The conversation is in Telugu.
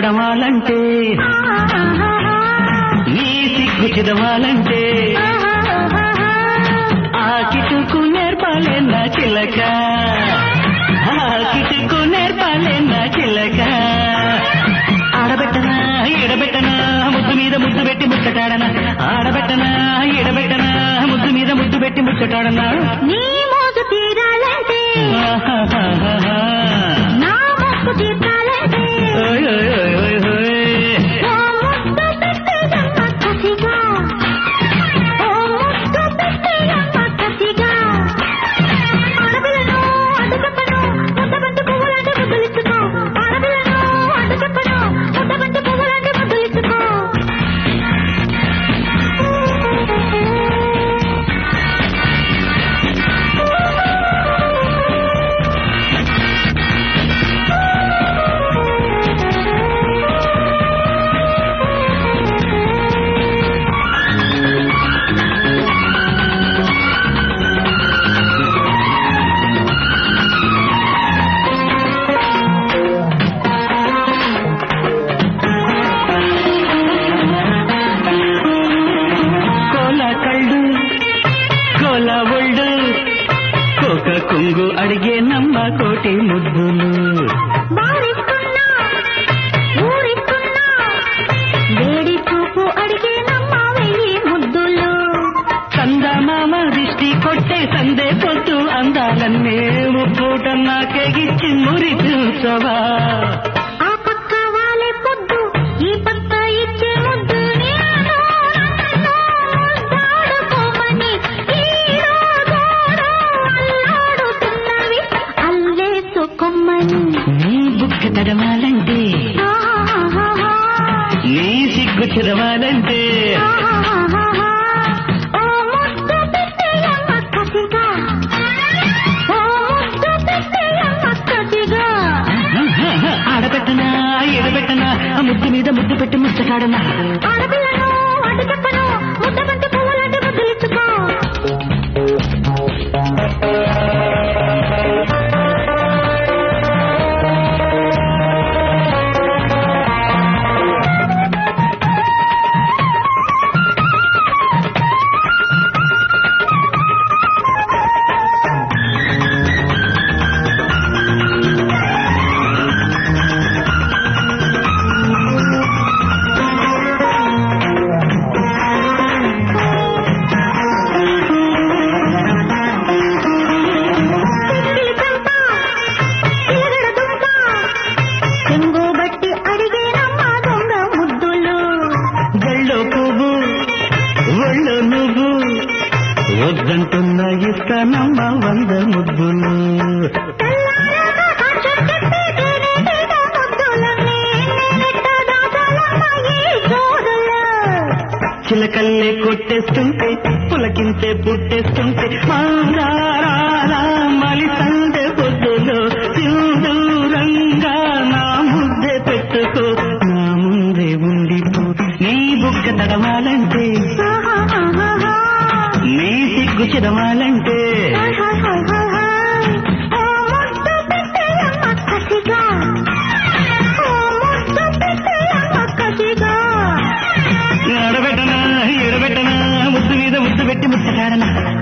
తడమాలంటే నీ సిగ్గు చిదమాలంటే ఆ కిటుకు నేర్పాలే నా చిలక ఆ కిటుకు నేర్పాలే నా చిలక ఆడబెట్టనా ఎడబెట్టనా ముద్దు మీద ముద్దు పెట్టి ముచ్చటాడనా ఆడబెట్టనా ఎడబెట్టనా ముద్దు మీద ముద్దు పెట్టి ముచ్చటాడనా నీ మోజు తీరాలంటే ఆహాహాహా. నా మొక్కు తీర్చాలంటే ఓయ్ ఓయ్ ఓయ్ ఓయ్ ఓయ్. ఓ ముద్దు పెట్టేయమ్మ కసిగా ఓ ముద్దు పెట్టేయమ్మ కసిగా ఆడపిల్లను అడ్డుకప్పను ముద్దబంతి పువ్వులాంటి ముద్దులిచ్చుకో ఆడపిల్లను అడ్డుకప్పను ముద్దబంతి పువ్వులాంటి ముద్దులిచ్చుకో కోల కళ్ళు కోల ఒళ్ళు కోక కొంగు అడిగే నమ్మ కోటి ముద్దులు మారిస్తున్నా ఊరిస్తున్నా వేడి చూపు అడిగే నమ్మ వెయ్యి ముద్దులు చందమామ దిష్టి కొట్టే సందే పొద్దు అందాలన్నే పూట నాకెగిచ్చి మురి చూసవా ఆ పక్క వాలే పొద్దు ఈ పక్క ఇచ్చే ముద్దు నేను నన్ను ముద్దాడుకోమని ఈడో గోడో అల్లాడుతున్నవి అల్లేసుకోమని నీ బుక్క తడవాలంటే ఆహాహాహా. నీ సిగ్గు చిరవాలంటే ఆహాహాహా. ఓ ముద్దు పెట్టేయమ్మ కసిగా ఓ ముద్దు పెట్టేయమ్మ కసిగా ఆడబెట్టనా ఎడబెట్టనా ఆ ముద్దు మీద ముద్దు పెట్టి ముచ్చటాడనా ఆడపిల్లను అడ్డు చెప్పను ముద్దబంతి పువ్వులాంటి ముద్దులిచ్చుకో పిక్కిలి చెంప, చిలగడ దుంప, చెంగు బట్టి అడిగేనమ్మ దొంగ ముద్దులు గళ్ళో పువ్వు ఒళ్ళో నువ్వు వద్దంటున్న ఇస్తానమ్మ వంద ముద్దులు తెల్లారాక సాక్ష్యం చెప్పి తేనెటీగ ముద్దులన్నీ నేనెట్ట దాచాలమ్మ ఈ జోడులో చిలకల్లే కొట్టేస్తుంటే పులకింతే పుట్టేస్తుంటే మారారా మలి సందె పొద్దులో సింధూరంగా నా ముద్దే పెట్టుకో నా ముందే ఉండిపో నీ బుక్క తడవాలంటే ఆహాహాహా. నీ సిగ్గు చిదవాలంటే ఓ ముద్దు పెట్టేయమ్మ కసిగా ఓ ముద్దు పెట్టేయమ్మ కసిగా ఎడబెట్టనా ఎడబెట్టనా ముద్దు మీద ముద్దు పెట్టి ముచ్చటాడనా